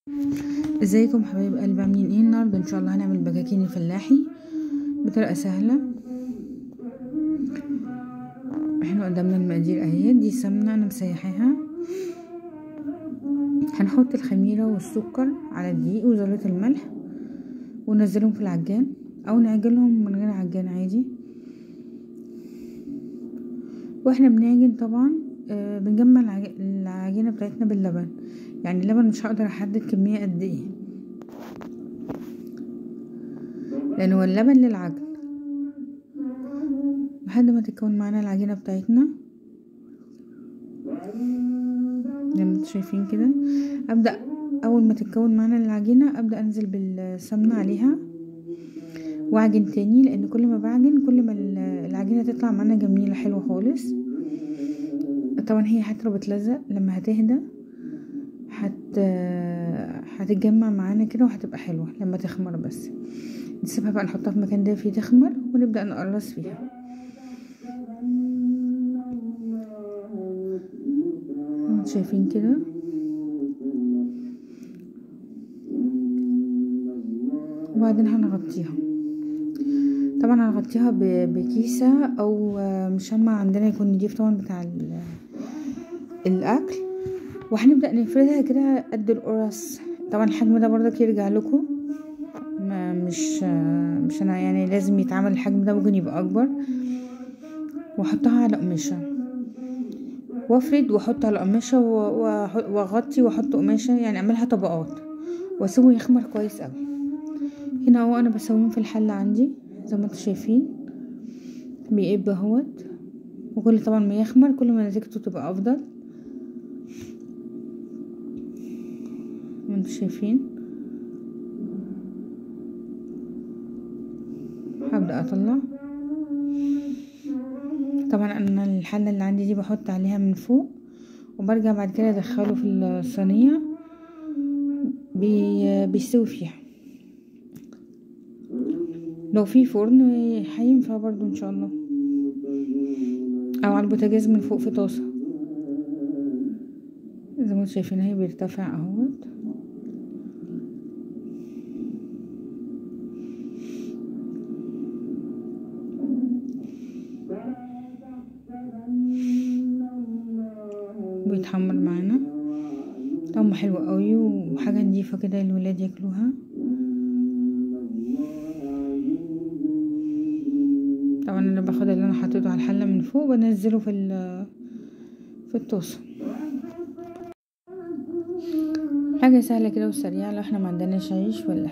ازيكم حبايب قلبي عاملين ايه النهارده ان شاء الله هنعمل بكاكين الفلاحي بطريقه سهله احنا قدامنا المقادير اهي دي سمنه انا مسيحاها هنحط الخميره والسكر على الدقيق وذره الملح وننزلهم في العجان او نعجنهم من غير عجان عادي واحنا بنعجن طبعا آه بنجمع العجينه بتاعتنا باللبن يعني اللبن مش هقدر احدد كميه قد ايه لان هو اللبن للعجن لحد ما تتكون معانا العجينه بتاعتنا زي ما انتم شايفين كده ابدا اول ما تتكون معانا العجينه ابدا انزل بالسمنه عليها واعجن تاني لان كل ما بعجن كل ما العجينه تطلع معانا جميله حلوه خالص طبعا هي حتى بتلزق لما هتهدى هت هتتجمع معانا كده وهتبقى حلوه لما تخمر بس نسيبها بقى نحطها في مكان دافي تخمر ونبدا نقرص فيها شايفين كده وبعدين هنغطيها طبعا هنغطيها بكيسة او مشمع عندنا يكون نضيف طبعا بتاع الاكل وهنبدأ نفردها كده قد القرص طبعا الحجم ده برضك يرجع لكم ما مش مش انا يعني لازم يتعمل الحجم ده ممكن يبقى اكبر واحطها على قماشة وافرد واحط على قماشة واغطي واحط قماشة يعني اعملها طبقات واسيبه يخمر كويس اوي هنا اهو انا بسويهم في الحلة عندي زي ما انتم شايفين بيقب اهوت وكل طبعا ما يخمر كل ما نتيجته تبقى افضل انتم شايفين هبدأ اطلع طبعا انا الحلة اللي عندي دي بحط عليها من فوق وبرجع بعد كده ادخله في الصينية بي بيستوي فيها لو في فرن هينفع برضو ان شاء الله او على البوتاجاز من فوق في طاسة زي ما انتم شايفين اهي بيرتفع اهوت بيتحمر معانا طعمه حلو قوي وحاجة نضيفة كده الولاد ياكلوها طبعا انا باخد اللي انا حطيته على الحله من فوق بنزله في في الطاسه حاجه سهله كده وسريعه لو احنا ما عندناش عيش ولا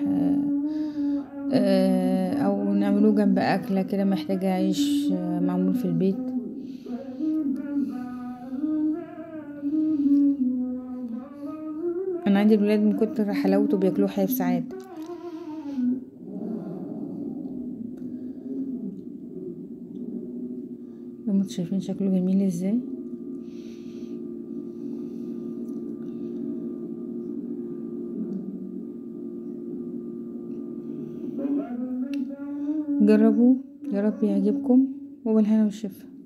او نعملوه جنب اكله كده محتاجه عيش معمول في البيت انا عندي الولاد من كتر حلاوته بياكلوه حاف ساعات زي ما انتم شايفين شكله جميل ازاي جربوا يا رب يعجبكم وبالهنا والشفا